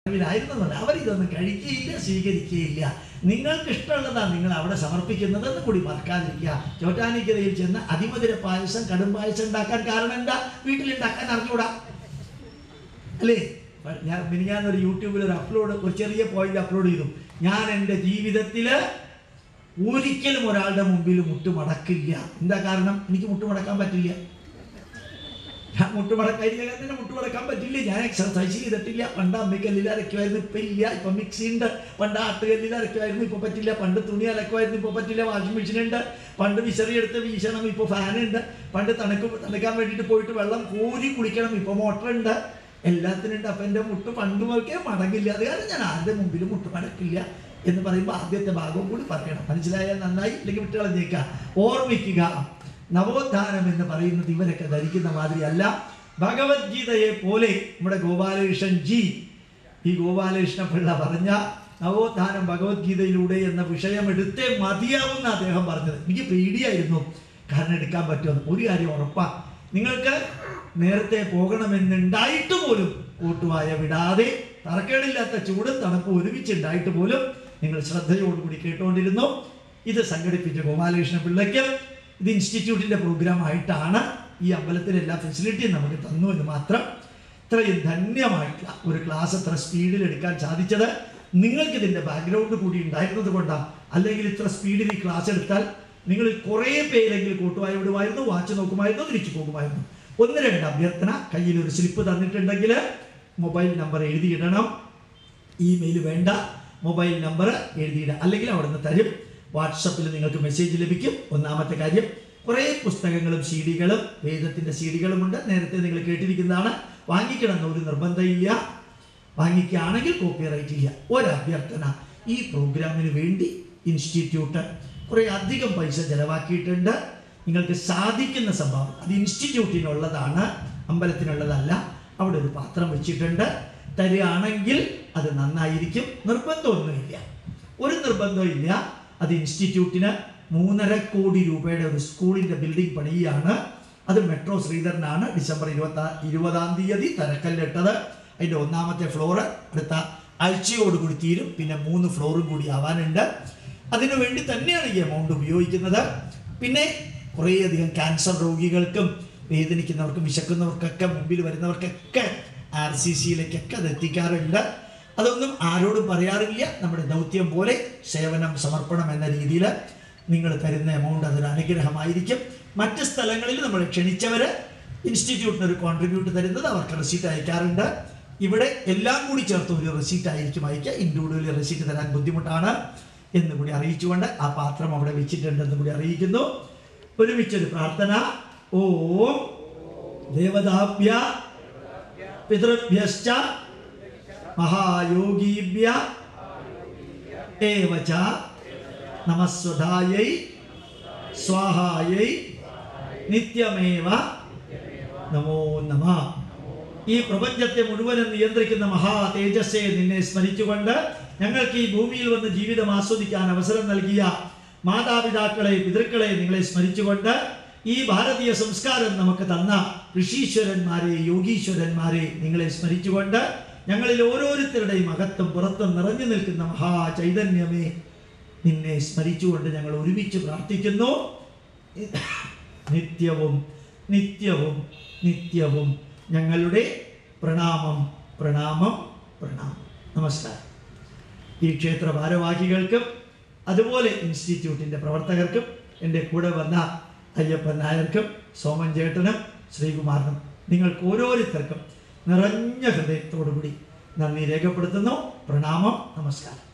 ായിരുന്നതല്ല അവരിതൊന്നും കഴിക്കുകയില്ല സ്വീകരിക്കുകയില്ല നിങ്ങൾക്ക് ഇഷ്ടമുള്ളതാണ് നിങ്ങൾ അവിടെ സമർപ്പിക്കുന്നതെന്ന് കൂടി മറക്കാതിരിക്കുക ചോറ്റാനിക്കരയിൽ ചെന്ന് അതിമധുര പായസം കടും പായസം ഉണ്ടാക്കാൻ കാരണം എന്താ വീട്ടിലുണ്ടാക്കാൻ അറിഞ്ഞൂടാ അല്ലേ ഞാൻ മിനിഞ്ഞാന്ന് ഒരു യൂട്യൂബിൽ ഒരു അപ്ലോഡ് ഒരു ചെറിയ പോയിന്റ് അപ്ലോഡ് ചെയ്തു ഞാൻ എൻ്റെ ജീവിതത്തിൽ ഒരിക്കലും ഒരാളുടെ മുമ്പിൽ മുട്ടുമടക്കില്ല എന്താ കാരണം എനിക്ക് മുട്ടുമടക്കാൻ പറ്റില്ല ഞാൻ മുട്ടുമടക്കായിരിക്കാൻ തന്നെ മുട്ടുമടക്കാൻ പറ്റില്ല ഞാൻ എക്സർസൈസ് ചെയ്തിട്ടില്ല പണ്ട് അമ്മിക്കല്ലിൽ അരയ്ക്കുമായിരുന്നു ഇപ്പം ഇല്ല ഇപ്പം മിക്സി ഉണ്ട് പണ്ട് ആട്ടുകല്ലിൽ അരയ്ക്കുമായിരുന്നു ഇപ്പോൾ പറ്റില്ല പണ്ട് തുണി അലക്കുമായിരുന്നു ഇപ്പോൾ പറ്റില്ല വാഷിംഗ് മെഷീൻ ഉണ്ട് പണ്ട് വിശറി എടുത്ത് വീശണം ഇപ്പോൾ ഫാൻ ഉണ്ട് പണ്ട് തണുക്ക് തണുക്കാൻ വേണ്ടിയിട്ട് പോയിട്ട് വെള്ളം കോരി കുളിക്കണം ഇപ്പോൾ മോട്ടർ ഉണ്ട് എല്ലാത്തിനും ഉണ്ട് അപ്പം എൻ്റെ മുട്ട് പണ്ട് മുതൽക്കേ മടങ്ങില്ല അത് കാരണം ഞാൻ ആരുടെ മുമ്പിൽ മുട്ട് മടക്കില്ല എന്ന് പറയുമ്പോൾ ആദ്യത്തെ ഭാഗവും കൂടി പറയണം മനസ്സിലായാൽ നന്നായി അല്ലെങ്കിൽ വിട്ടുകളഞ്ഞേക്കാം ഓർമ്മിക്കുക നവോത്ഥാനം എന്ന് പറയുന്നത് ഇവരൊക്കെ ധരിക്കുന്ന മാതിരിയല്ല ഭഗവത്ഗീതയെ പോലെ നമ്മുടെ ഗോപാലകൃഷ്ണൻ ജി ഈ ഗോപാലകൃഷ്ണ പിള്ള പറഞ്ഞ നവോത്ഥാനം ഭഗവത്ഗീതയിലൂടെ എന്ന വിഷയം എടുത്തേ മതിയാവുന്ന അദ്ദേഹം പറഞ്ഞത് എനിക്ക് പേടിയായിരുന്നു കാരണം എടുക്കാൻ പറ്റുമെന്ന് ഒരു കാര്യം ഉറപ്പാ നിങ്ങൾക്ക് നേരത്തെ പോകണമെന്നുണ്ടായിട്ട് പോലും കൂട്ടുവായ വിടാതെ തറക്കേടില്ലാത്ത ചൂടും തണുപ്പും ഒരുമിച്ചുണ്ടായിട്ട് പോലും നിങ്ങൾ ശ്രദ്ധയോടുകൂടി കേട്ടുകൊണ്ടിരുന്നു ഇത് സംഘടിപ്പിച്ച ഗോപാലകൃഷ്ണ പിള്ളയ്ക്ക് ഇത് ഇൻസ്റ്റിറ്റ്യൂട്ടിൻ്റെ പ്രോഗ്രാം ആയിട്ടാണ് ഈ അമ്പലത്തിൽ എല്ലാ ഫെസിലിറ്റിയും നമുക്ക് തന്നു എന്ന് മാത്രം ഇത്രയും ധന്യമായിട്ടുള്ള ഒരു ക്ലാസ് അത്ര സ്പീഡിൽ എടുക്കാൻ സാധിച്ചത് നിങ്ങൾക്ക് ഇതിൻ്റെ ബാക്ക്ഗ്രൗണ്ട് കൂടി ഉണ്ടായിരുന്നത് കൊണ്ടാണ് അല്ലെങ്കിൽ ഇത്ര സ്പീഡിൽ ഈ ക്ലാസ് എടുത്താൽ നിങ്ങൾ കുറേ പേരെങ്കിലും കൂട്ടുവായി വിടുമായിരുന്നു വാച്ച് നോക്കുമായിരുന്നു തിരിച്ചു പോകുമായിരുന്നു ഒന്ന് രണ്ട് അഭ്യർത്ഥന കയ്യിൽ ഒരു സ്ലിപ്പ് തന്നിട്ടുണ്ടെങ്കിൽ മൊബൈൽ നമ്പർ എഴുതിയിടണം ഇമെയിൽ വേണ്ട മൊബൈൽ നമ്പർ എഴുതിയിടുക അല്ലെങ്കിൽ അവിടെ നിന്ന് തരും വാട്സപ്പിൽ നിങ്ങൾക്ക് മെസ്സേജ് ലഭിക്കും ഒന്നാമത്തെ കാര്യം കുറേ പുസ്തകങ്ങളും സി ഡികളും വേദത്തിൻ്റെ സി ഡികളുമുണ്ട് നേരത്തെ നിങ്ങൾ കേട്ടിരിക്കുന്നതാണ് വാങ്ങിക്കണമെന്ന് ഒരു നിർബന്ധമില്ല വാങ്ങിക്കുകയാണെങ്കിൽ കോപ്പിറൈറ്റ് ഇല്ല ഒരഭ്യർത്ഥന ഈ പ്രോഗ്രാമിന് വേണ്ടി ഇൻസ്റ്റിറ്റ്യൂട്ട് കുറേ അധികം പൈസ ചെലവാക്കിയിട്ടുണ്ട് നിങ്ങൾക്ക് സാധിക്കുന്ന സംഭവം അത് ഇൻസ്റ്റിറ്റ്യൂട്ടിനുള്ളതാണ് അമ്പലത്തിനുള്ളതല്ല അവിടെ ഒരു പാത്രം വെച്ചിട്ടുണ്ട് തരികയാണെങ്കിൽ അത് നന്നായിരിക്കും നിർബന്ധമൊന്നുമില്ല ഒരു നിർബന്ധവും ഇല്ല അത് ഇൻസ്റ്റിറ്റ്യൂട്ടിന് മൂന്നര കോടി രൂപയുടെ ഒരു സ്കൂളിൻ്റെ ബിൽഡിംഗ് പണിയാണ് അത് മെട്രോ ശ്രീധരനാണ് ഡിസംബർ ഇരുപത്തി ഇരുപതാം തീയതി തരക്കല്ലിട്ടത് അതിൻ്റെ ഒന്നാമത്തെ ഫ്ലോറ് അടുത്ത ആഴ്ചയോടുകൂടി തീരും പിന്നെ മൂന്ന് ഫ്ലോറും കൂടി ആവാനുണ്ട് അതിനു വേണ്ടി തന്നെയാണ് ഈ എമൗണ്ട് ഉപയോഗിക്കുന്നത് പിന്നെ കുറേയധികം ക്യാൻസർ രോഗികൾക്കും വേദനിക്കുന്നവർക്കും വിശക്കുന്നവർക്കൊക്കെ മുമ്പിൽ വരുന്നവർക്കൊക്കെ ആർ സി സിയിലേക്കൊക്കെ അത് എത്തിക്കാറുണ്ട് അതൊന്നും ആരോടും പറയാറില്ല നമ്മുടെ ദൗത്യം പോലെ സേവനം സമർപ്പണം എന്ന രീതിയിൽ നിങ്ങൾ തരുന്ന എമൗണ്ട് അതൊരു അനുഗ്രഹമായിരിക്കും മറ്റ് സ്ഥലങ്ങളിൽ നമ്മൾ ക്ഷണിച്ചവർ ഇൻസ്റ്റിറ്റ്യൂട്ടിന് ഒരു കോൺട്രിബ്യൂട്ട് തരുന്നത് അവർക്ക് റെസീറ്റ് അയക്കാറുണ്ട് ഇവിടെ എല്ലാം കൂടി ചേർത്ത് ഒരു റെസീറ്റ് ആയിരിക്കും അയക്കുക ഇൻഡിവിജ്വലി റെസീറ്റ് തരാൻ ബുദ്ധിമുട്ടാണ് എന്ന് കൂടി അറിയിച്ചുകൊണ്ട് ആ പാത്രം അവിടെ വെച്ചിട്ടുണ്ടെന്ന് കൂടി അറിയിക്കുന്നു ഒരുമിച്ചൊരു പ്രാർത്ഥന ഓം ദേവതാഭ്യ പിതൃഭ്യശ്ച മഹായോഗീഭ്യ ഏവ ച നമസ്വധായൈ സ്വാഹായൈ നിത്യമേവ നമോ നമ ഈ പ്രപഞ്ചത്തെ മുഴുവനും നിയന്ത്രിക്കുന്ന മഹാ തേജസ്സെ നിന്നെ സ്മരിച്ചുകൊണ്ട് ഞങ്ങൾക്ക് ഈ ഭൂമിയിൽ വന്ന് ജീവിതം ആസ്വദിക്കാൻ അവസരം നൽകിയ മാതാപിതാക്കളെ പിതൃക്കളെ നിങ്ങളെ സ്മരിച്ചുകൊണ്ട് ഈ ഭാരതീയ സംസ്കാരം നമുക്ക് തന്ന ഋഷീശ്വരന്മാരെ യോഗീശ്വരന്മാരെ നിങ്ങളെ സ്മരിച്ചുകൊണ്ട് ഞങ്ങളിൽ ഓരോരുത്തരുടെയും അകത്തും പുറത്തും നിറഞ്ഞു നിൽക്കുന്ന മഹാ ചൈതന്യമേ നിന്നെ സ്മരിച്ചുകൊണ്ട് ഞങ്ങൾ ഒരുമിച്ച് പ്രാർത്ഥിക്കുന്നു നിത്യവും നിത്യവും നിത്യവും ഞങ്ങളുടെ പ്രണാമം പ്രണാമം പ്രണാമം നമസ്കാരം ഈ ക്ഷേത്ര ഭാരവാഹികൾക്കും അതുപോലെ ഇൻസ്റ്റിറ്റ്യൂട്ടിൻ്റെ പ്രവർത്തകർക്കും എൻ്റെ കൂടെ വന്ന അയ്യപ്പൻ നായർക്കും സോമൻ ചേട്ടനും ശ്രീകുമാറിനും നിങ്ങൾക്ക് ഓരോരുത്തർക്കും നിറഞ്ഞ ഹൃദയത്തോടുകൂടി നന്ദി രേഖപ്പെടുത്തുന്നു പ്രണാമം നമസ്കാരം